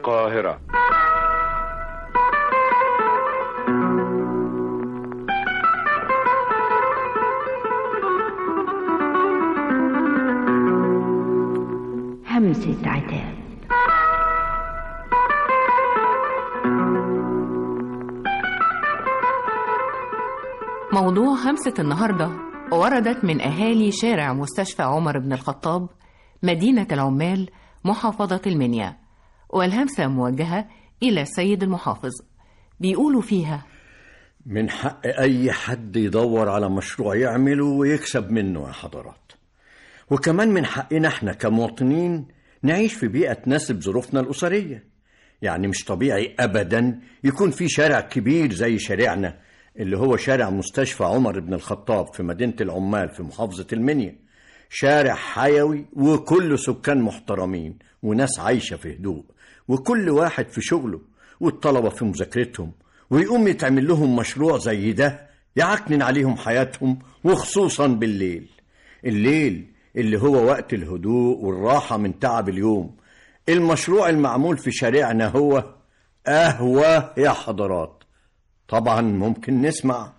القاهرة همسة عتاب موضوع همسة النهاردة وردت من أهالي شارع مستشفى عمر بن الخطاب مدينة العمال محافظة المنيا والهمسة موجهة إلى السيد المحافظ بيقولوا فيها من حق أي حد يدور على مشروع يعمله ويكسب منه يا حضرات وكمان من حقنا احنا كمواطنين نعيش في بيئة تناسب ظروفنا الأسرية يعني مش طبيعي أبدا يكون في شارع كبير زي شارعنا اللي هو شارع مستشفى عمر بن الخطاب في مدينة العمال في محافظة المنيا شارع حيوي وكل سكان محترمين وناس عايشة في هدوء وكل واحد في شغله والطلبة في مذاكرتهم ويقوم يتعمل لهم مشروع زي ده يعكنن عليهم حياتهم وخصوصا بالليل الليل اللي هو وقت الهدوء والراحة من تعب اليوم المشروع المعمول في شارعنا هو قهوة يا حضرات طبعا ممكن نسمع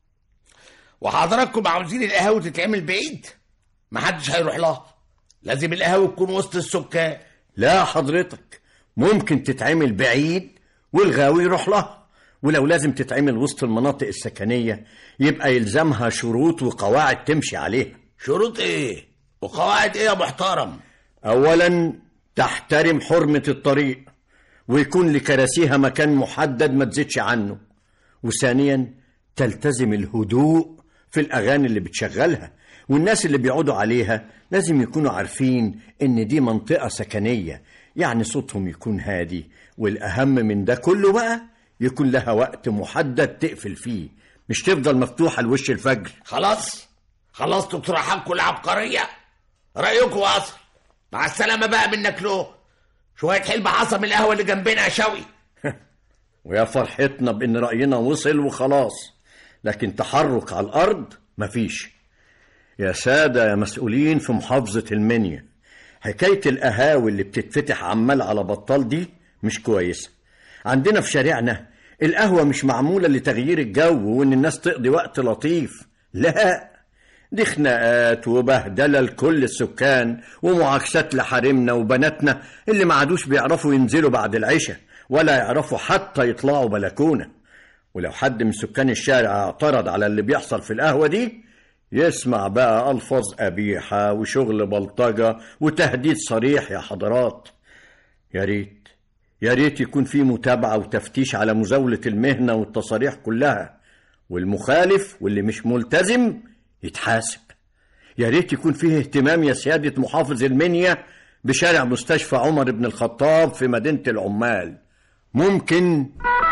وحضراتكم عاوزين القهاوي تتعمل بعيد محدش هيروح لها لازم القهاوي تكون وسط السكان لا حضرتك ممكن تتعمل بعيد والغاوي يروح لها ولو لازم تتعمل وسط المناطق السكنية يبقى يلزمها شروط وقواعد تمشي عليها شروط ايه وقواعد ايه يا محترم أولا تحترم حرمة الطريق ويكون لكراسيها مكان محدد ما تزيدش عنه وثانيا تلتزم الهدوء في الأغاني اللي بتشغلها والناس اللي بيقعدوا عليها لازم يكونوا عارفين إن دي منطقة سكنية يعني صوتهم يكون هادي والأهم من ده كله بقى يكون لها وقت محدد تقفل فيه مش تفضل مفتوحة لوش الفجر خلاص خلصتوا اقتراحاتكم العبقرية رأيكم واصل مع السلامة بقى منك له شوية حلبة حصى من القهوة اللي جنبنا يا شوي ويا فرحتنا بإن رأينا وصل وخلاص لكن تحرك على الأرض مفيش يا سادة يا مسؤولين في محافظة المنيا حكاية القهاوي اللي بتتفتح عمال على بطال دي مش كويسة عندنا في شارعنا القهوة مش معمولة لتغيير الجو وإن الناس تقضي وقت لطيف لا دي خناقات وبهدلة لكل السكان ومعاكسات لحريمنا وبناتنا اللي ما عادوش بيعرفوا ينزلوا بعد العشاء ولا يعرفوا حتى يطلعوا بلكونة ولو حد من سكان الشارع اعترض على اللي بيحصل في القهوة دي يسمع بقى ألفاظ قبيحة وشغل بلطجة وتهديد صريح يا حضرات يا ريت يا ريت يكون في متابعة وتفتيش على مزاولة المهنة والتصاريح كلها والمخالف واللي مش ملتزم يتحاسب يا ريت يكون فيه اهتمام يا سيادة محافظ المنيا بشارع مستشفى عمر بن الخطاب في مدينة العمال ممكن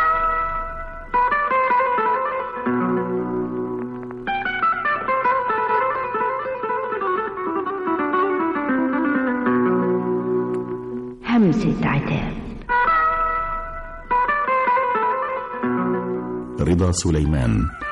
همسة عتاب رضا سليمان